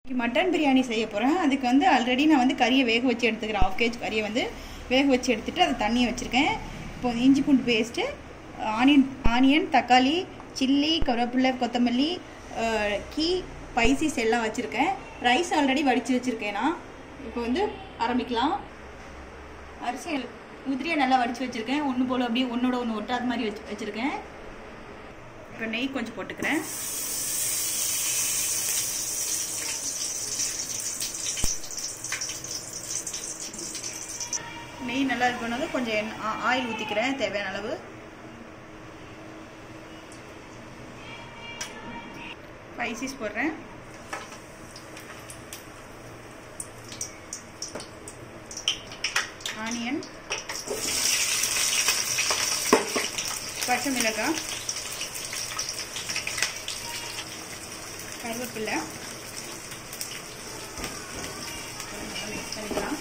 mutton biryani செய்ய போகிறேன் அதுக்கு வந்து ஆல்ரெடி நான் வந்து கறியை வேக வச்சு எடுத்துக்கிறேன் ஆஃப் கேஜ் கறியை வந்து வேக வச்சு எடுத்துகிட்டு அதை தண்ணியை வச்சுருக்கேன் இப்போ இஞ்சி பூண்டு பேஸ்ட்டு ஆனியன் ஆனியன் தக்காளி சில்லி கருவேப்பிலை கொத்தமல்லி அஹ், கீ ஸ்பைசிஸ் எல்லாம் வச்சுருக்கேன் ரைஸ் ஆல்ரெடி வடித்து வச்சுருக்கேன் நான் இப்போ வந்து ஆரம்பிக்கலாம் அரிசி உதிரியை நல்லா வடித்து வச்சுருக்கேன் ஒன்று போல் அப்படியே ஒன்றோட ஒன்று ஒட்டாத மாதிரி வச்சு வச்சுருக்கேன் இப்போ நெய் கொஞ்சம் போட்டுக்கிறேன் நெய் நல்லா இருக்கணும் கொஞ்சம் எண்ணெய் ஆ- ஆயில் ஊற்றிக்கிறேன் தேவையான அளவு ஸ்பைசிஸ் போடுறேன் ஆனியன் பச்சை மிளகாய் கருவேப்பிலை மிக்ஸ் பண்ணிக்கலாம்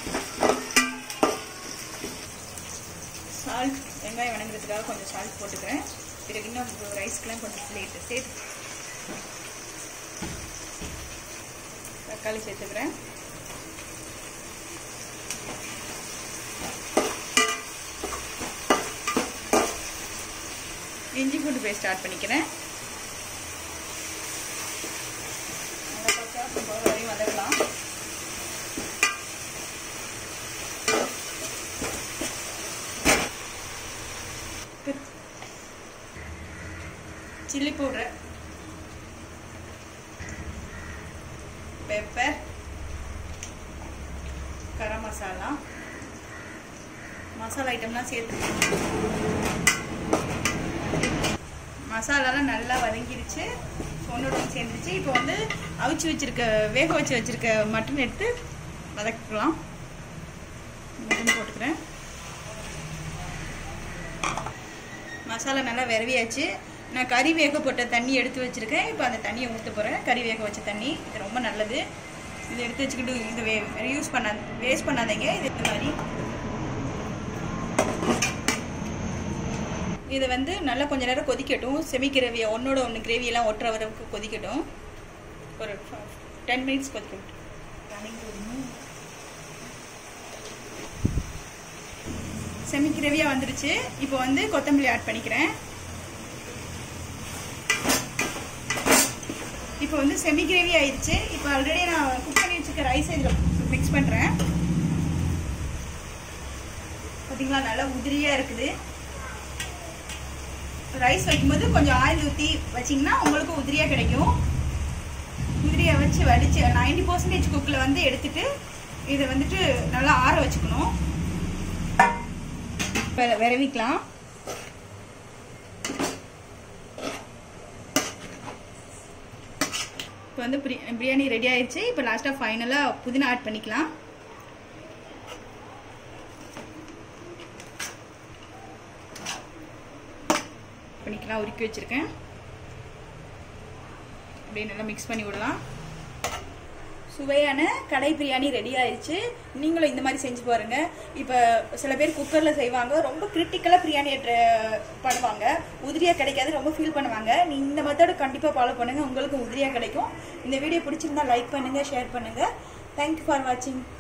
சால்ட் வெங்காயம் வணங்குறதுக்காக கொஞ்சம் சால்ட் போட்டுக்கிறேன் பிறகு இன்னும் ரைஸ்க்கெலாம் கொஞ்சம் ஸ்லேட்டு சேர்த்து தக்காளி சேர்த்துக்கிறேன் இஞ்சி பூண்டு பேஸ்ட் ஆட் பண்ணிக்கிறேன் நல்லா பச்சை வாசம் போகிற வரையும் வதக்கலாம் chilli powder pepper garam masala masala ஐட்டம்லாம் சேர்த்து மசாலாலாம் நல்லா வதங்கிருச்சு ஒன்றோட ஒன்று சேர்ந்துச்சு இப்போ வந்து அவிச்சு வச்சிருக்க வேக வச்சு வச்சிருக்க மட்டன் எடுத்து வதக்கலாம் மட்டன் போட்டுக்கிறேன் மசாலா நல்லா விரவியாச்சு நான் கறி வேக போட்ட தண்ணி எடுத்து வச்சுருக்கேன் இப்போ அந்த தண்ணியை ஊற்ற போகிறேன் கறி வேக வச்ச தண்ணி இது ரொம்ப நல்லது இதை எடுத்து வச்சுக்கிட்டு இது வே யூஸ் பண்ணா வேஸ்ட் பண்ணாதீங்க இது இந்த மாதிரி இதை வந்து நல்லா கொஞ்ச நேரம் கொதிக்கட்டும் செமி கிரேவியை ஒன்றோட ஒன்று கிரேவியெல்லாம் ஒட்டுற வரைக்கும் கொதிக்கட்டும் ஒரு டென் மினிட்ஸ் கொதிக்கட்டும் செமி கிரேவியாக வந்துருச்சு இப்போ வந்து கொத்தமல்லி ஆட் பண்ணிக்கிறேன் இப்போ வந்து செமி கிரேவி ஆயிடுச்சு இப்போ ஆல்ரெடி நான் குக் பண்ணி வச்சுருக்க ரைஸ் இதில் மிக்ஸ் பண்ணுறேன் பார்த்தீங்களா நல்லா உதிரியாக இருக்குது ரைஸ் வைக்கும்போது கொஞ்சம் ஆயில் ஊற்றி வச்சிங்கன்னா உங்களுக்கு உதிரியாக கிடைக்கும் உதிரியாக வச்சு வடித்து நைன்டி பர்சன்டேஜ் குக்கில் வந்து எடுத்துட்டு இதை வந்துட்டு நல்லா ஆற வச்சுக்கணும் இப்போ விரவிக்கலாம் இப்போ வந்து பிரி பிரியாணி ரெடி ஆயிடுச்சு இப்போ லாஸ்ட்டாக ஃபைனலாக புதினா ஆட் பண்ணிக்கலாம் பண்ணிக்கலாம் உருக்கி வச்சுருக்கேன் அப்படியே நல்லா மிக்ஸ் பண்ணி விடலாம் சுவையான கடை பிரியாணி ரெடி ஆயிடுச்சு நீங்களும் இந்த மாதிரி செஞ்சு பாருங்க இப்போ சில பேர் குக்கரில் செய்வாங்க ரொம்ப கிரிட்டிக்கலாக பிரியாணி பண்ணுவாங்க உதிரியாக கிடைக்காது ரொம்ப ஃபீல் பண்ணுவாங்க நீ இந்த மெத்தடு கண்டிப்பாக ஃபாலோ பண்ணுங்க உங்களுக்கு உதிரியாக கிடைக்கும் இந்த வீடியோ பிடிச்சிருந்தா லைக் பண்ணுங்க ஷேர் பண்ணுங்க தேங்க்யூ ஃபார் வாட்சிங்